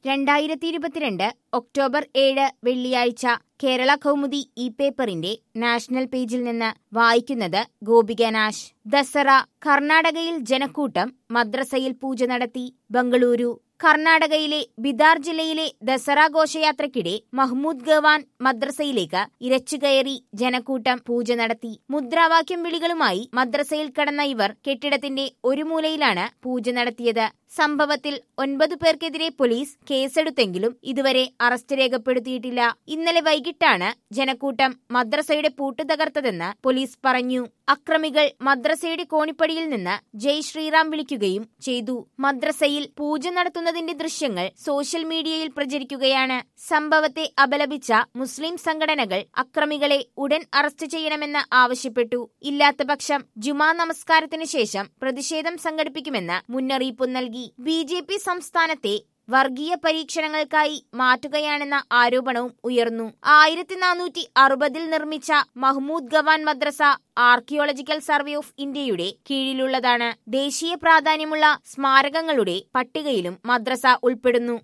രണ്ടായിരത്തി ഇരുപത്തിരണ്ട് ഒക്ടോബർ ഏഴ് വെള്ളിയാഴ്ച കേരള കൗമുദി ഇ പേപ്പറിന്റെ നാഷണൽ പേജിൽ നിന്ന് വായിക്കുന്നത് ഗോപിക നാശ് ദസറ കർണാടകയിൽ ജനക്കൂട്ടം മദ്രസയിൽ പൂജ നടത്തി ബംഗളൂരു കർണാടകയിലെ ബിദാർ ജില്ലയിലെ ദസറ ഘോഷയാത്രയ്ക്കിടെ മഹ്മൂദ് ഗവാൻ മദ്രസയിലേക്ക് ഇരച്ചുകയറി ജനക്കൂട്ടം പൂജ നടത്തി മുദ്രാവാക്യം വിളികളുമായി മദ്രസയിൽ കടന്ന ഇവർ കെട്ടിടത്തിന്റെ ഒരു മൂലയിലാണ് പൂജ നടത്തിയത് സംഭവത്തിൽ ഒൻപത് പേർക്കെതിരെ പോലീസ് കേസെടുത്തെങ്കിലും ഇതുവരെ അറസ്റ്റ് രേഖപ്പെടുത്തിയിട്ടില്ല ഇന്നലെ വൈകിട്ടാണ് ജനക്കൂട്ടം മദ്രസയുടെ പൂട്ട് തകർത്തതെന്ന് പോലീസ് പറഞ്ഞു അക്രമികൾ മദ്രസയുടെ കോണിപ്പടിയിൽ നിന്ന് ജയ് ശ്രീറാം വിളിക്കുകയും ചെയ്തു മദ്രസയിൽ പൂജ നടത്തുന്നതിന്റെ ദൃശ്യങ്ങൾ സോഷ്യൽ മീഡിയയിൽ പ്രചരിക്കുകയാണ് സംഭവത്തെ അപലപിച്ച മുസ്ലിം സംഘടനകൾ അക്രമികളെ ഉടൻ അറസ്റ്റ് ചെയ്യണമെന്ന് ആവശ്യപ്പെട്ടു ഇല്ലാത്തപക്ഷം ജുമാ നമസ്കാരത്തിന് ശേഷം പ്രതിഷേധം സംഘടിപ്പിക്കുമെന്ന് മുന്നറിയിപ്പ് നൽകി ബി ജെ പി സംസ്ഥാനത്തെ വർഗീയ പരീക്ഷണങ്ങൾക്കായി മാറ്റുകയാണെന്ന ആരോപണവും ഉയർന്നു ആയിരത്തി നാനൂറ്റി അറുപതിൽ നിർമ്മിച്ച മഹ്മൂദ് ഗവാൻ മദ്രസ ആർക്കിയോളജിക്കൽ സർവേ ഓഫ് ഇന്ത്യയുടെ കീഴിലുള്ളതാണ് ദേശീയ പ്രാധാന്യമുള്ള സ്മാരകങ്ങളുടെ പട്ടികയിലും മദ്രസ ഉൾപ്പെടുന്നു